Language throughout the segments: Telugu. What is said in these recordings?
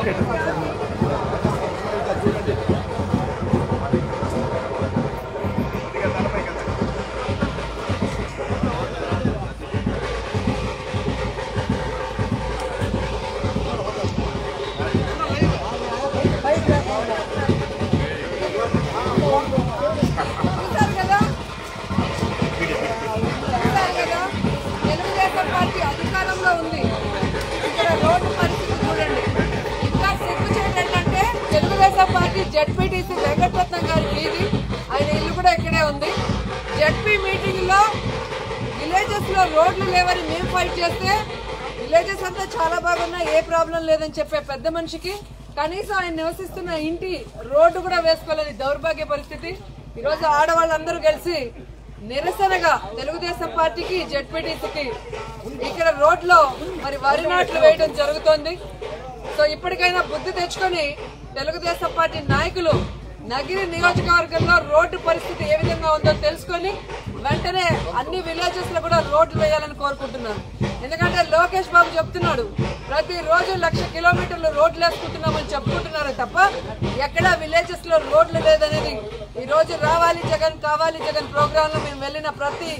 చూశారు కదా చూశారు కదా తెలుగుదేశం పార్టీ అధికారంలో ఉంది ఇక్కడ రోడ్డు పరిస్థితి చూడండి ఇంకా సిగ్గు ఏంటంటే తెలుగుదేశం పార్టీ జడ్పీటీసీ వెంకటరత్నం గారి వీధి ఆయన ఇల్లు కూడా ఇక్కడే ఉంది జడ్పీ మీటింగ్ లో విలేజెస్ లో రోడ్లు లేవని మేము ఫైట్ చేస్తే విలేజెస్ అంతా చాలా బాగున్నా ఏ ప్రాబ్లం లేదని చెప్పే పెద్ద మనిషికి కనీసం ఆయన నివసిస్తున్న ఇంటి రోడ్డు కూడా వేసుకోలేని దౌర్భాగ్య పరిస్థితి ఈరోజు ఆడవాళ్ళందరూ కలిసి నిరసనగా తెలుగుదేశం పార్టీకి జడ్పీటీసీకి ఇక్కడ రోడ్లో మరి వరి నాట్లు వేయడం జరుగుతోంది సో ఇప్పటికైనా బుద్ధి తెచ్చుకొని తెలుగుదేశం పార్టీ నాయకులు నగిరి నియోజకవర్గంలో రోడ్డు పరిస్థితి ఏ విధంగా ఉందో తెలుసుకొని వెంటనే అన్ని విలేజెస్ లో కూడా రోడ్లు వేయాలని కోరుకుంటున్నాను ఎందుకంటే లోకేష్ బాబు చెప్తున్నాడు ప్రతి రోజు లక్ష కిలోమీటర్లు రోడ్లు వేసుకుంటున్నామని చెప్పుకుంటున్నారు తప్ప ఎక్కడా విలేజెస్ లో రోడ్లు లేదనేది ఈ రోజు రావాలి జగన్ కావాలి జగన్ ప్రోగ్రామ్ లో మేము వెళ్ళిన ప్రతి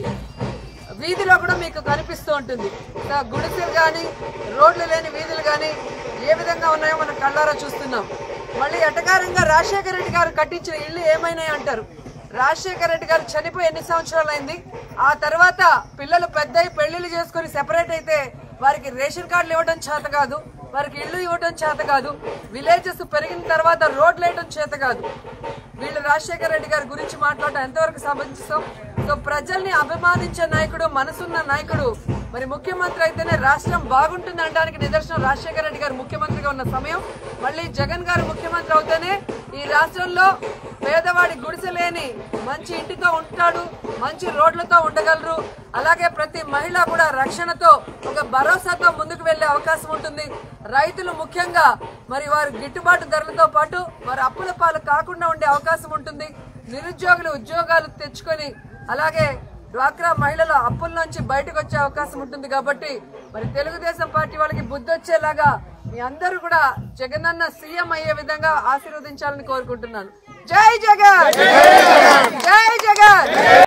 వీధిలో కూడా మీకు కనిపిస్తూ ఉంటుంది ఇంకా గుడిసెలు కానీ రోడ్లు లేని వీధులు కానీ ఏ విధంగా ఉన్నాయో మనం కళ్ళారా చూస్తున్నాం మళ్ళీ ఎటకారంగా రాజశేఖర రెడ్డి గారు కట్టించిన ఇల్లు ఏమైనాయి అంటారు రాజశేఖర రెడ్డి గారు చనిపోయి ఎన్ని సంవత్సరాలు అయింది ఆ తర్వాత పిల్లలు పెద్దయి పెళ్లిళ్ళు చేసుకుని సెపరేట్ అయితే వారికి రేషన్ కార్డులు ఇవ్వడం చేత కాదు వారికి ఇల్లు ఇవ్వడం చేత కాదు విలేజెస్ పెరిగిన తర్వాత రోడ్లు వేయడం చేత కాదు వీళ్ళు రాజశేఖర రెడ్డి గారి గురించి మాట్లాడటం ఎంతవరకు సమంజసం సో ప్రజల్ని అభిమానించే నాయకుడు మనసున్న నాయకుడు మరి ముఖ్యమంత్రి అయితేనే రాష్ట్రం బాగుంటుంది అనడానికి నిదర్శనం రాజశేఖర రెడ్డి గారు ముఖ్యమంత్రిగా ఉన్న సమయం మళ్ళీ జగన్ గారు ముఖ్యమంత్రి అవుతేనే ఈ రాష్ట్రంలో పేదవాడి గుడిసె లేని మంచి ఇంటితో ఉంటాడు మంచి రోడ్లతో ఉండగలరు అలాగే ప్రతి మహిళ కూడా రక్షణతో ఒక భరోసాతో ముందుకు వెళ్లే అవకాశం ఉంటుంది రైతులు ముఖ్యంగా మరి వారి గిట్టుబాటు ధరలతో పాటు వారి అప్పుల పాలు కాకుండా ఉండే అవకాశం ఉంటుంది నిరుద్యోగులు ఉద్యోగాలు తెచ్చుకొని అలాగే డ్వాక్రా మహిళల అప్పుల నుంచి బయటకు వచ్చే అవకాశం ఉంటుంది కాబట్టి మరి తెలుగుదేశం పార్టీ వాళ్ళకి బుద్ధి వచ్చేలాగా మీ అందరూ కూడా జగనన్న సీఎం అయ్యే విధంగా ఆశీర్వదించాలని కోరుకుంటున్నాను జై జగన్ జై జగన్